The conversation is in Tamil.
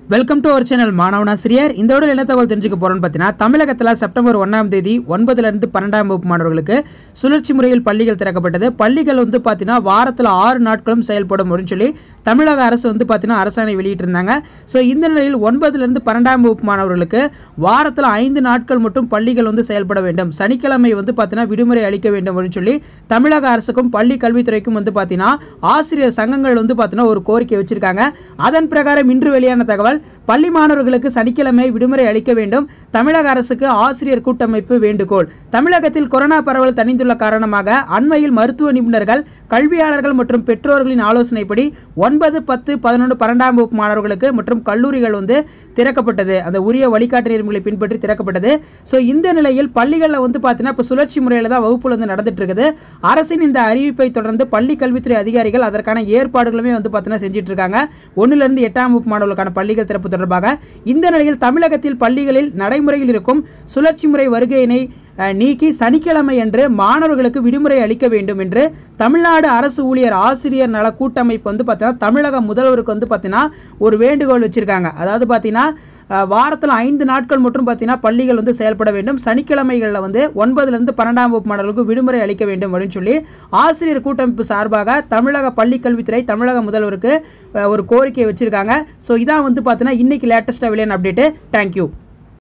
வெல்கம் டு அவர் சேனல் மாணவனாசிரியர் இந்த விட என்ன தகவல் தெரிஞ்சுக்க போறோம்னு பார்த்தீங்கன்னா தமிழகத்தில் செப்டம்பர் ஒன்றாம் தேதி ஒன்பதுல இருந்து பன்னெண்டாம் வகுப்பு மாணவர்களுக்கு சுழற்சி முறையில் பள்ளிகள் திறக்கப்பட்டது பள்ளிகள் வந்து பார்த்தீங்கன்னா வாரத்தில் ஆறு நாட்களும் செயல்படும் அப்படின்னு சொல்லி தமிழக அரசு வந்து பார்த்தீங்கன்னா அரசாணை வெளியிட்டிருந்தாங்க ஸோ இந்த நிலையில் ஒன்பதுலேருந்து பன்னெண்டாம் வகுப்பு மாணவர்களுக்கு வாரத்தில் ஐந்து நாட்கள் மட்டும் பள்ளிகள் வந்து செயல்பட வேண்டும் சனிக்கிழமை வந்து பார்த்தீங்கன்னா விடுமுறை அளிக்க வேண்டும் அப்படின்னு சொல்லி தமிழக அரசுக்கும் பள்ளி கல்வித்துறைக்கும் வந்து பார்த்தீங்கன்னா ஆசிரியர் சங்கங்கள் வந்து பார்த்தீங்கன்னா ஒரு கோரிக்கை வச்சிருக்காங்க அதன் பிரகாரம் இன்று வெளியான தகவல் பள்ளி மாணவர்களுக்கு சனிக்கிழமை விடுமுறை அளிக்க வேண்டும் தமிழக அரசுக்கு ஆசிரியர் கூட்டமைப்பு வேண்டுகோள் தமிழகத்தில் கொரோனா பரவல் தணிந்துள்ள காரணமாக அண்மையில் மருத்துவ நிபுணர்கள் கல்வியாளர்கள் மற்றும் பெற்றோர்களின் ஆலோசனைப்படி ஒன்பது பத்து பதினொன்று பன்னெண்டாம் வகுப்பு மாணவர்களுக்கு மற்றும் கல்லூரிகள் வந்து திறக்கப்பட்டது அந்த உரிய வழிகாட்டு நெறிமுறைகளை பின்பற்றி திறக்கப்பட்டது ஸோ இந்த நிலையில் பள்ளிகளில் வந்து பார்த்தீங்கன்னா இப்போ சுழற்சி முறையில் தான் வகுப்புகள் வந்து நடந்துட்டு இருக்குது அரசின் இந்த அறிவிப்பை தொடர்ந்து பள்ளி கல்வித்துறை அதிகாரிகள் அதற்கான ஏற்பாடுகளுமே வந்து பார்த்தீங்கன்னா செஞ்சுட்டு இருக்காங்க ஒன்றிலிருந்து எட்டாம் வகுப்பு மாணவர்களுக்கான பள்ளிகள் திறப்பு தொடர்பாக இந்த நிலையில் தமிழகத்தில் பள்ளிகளில் நடைமுறையில் இருக்கும் சுழற்சி முறை வருகையினை அஹ், நீக்கி சனிக்கிழமை அன்று மாணவர்களுக்கு விடுமுறை அளிக்க வேண்டும் என்று தமிழ்நாடு அரசு ஊழியர் ஆசிரியர் நல கூட்டமைப்பு வந்து பார்த்தீங்கன்னா தமிழக முதல்வருக்கு வந்து பார்த்தீங்கன்னா ஒரு வேண்டுகோள் வச்சிருக்காங்க அதாவது பார்த்தீங்கன்னா வாரத்தில் ஐந்து நாட்கள் மட்டும் பார்த்தீங்கன்னா பள்ளிகள் வந்து செயல்பட வேண்டும் சனிக்கிழமைகளில் வந்து ஒன்பதுலேருந்து பன்னெண்டாம் வகுப்பு மாணவர்களுக்கு விடுமுறை அளிக்க வேண்டும் அப்படின்னு சொல்லி ஆசிரியர் கூட்டமைப்பு சார்பாக தமிழக பள்ளி கல்வித்துறை தமிழக முதல்வருக்கு அஹ், ஒரு கோரிக்கை வச்சிருக்காங்க ஸோ இதான் வந்து பார்த்தீங்கன்னா இன்னைக்கு லேட்டஸ்ட்டாக வெளியான அப்டேட்டு தேங்க்யூ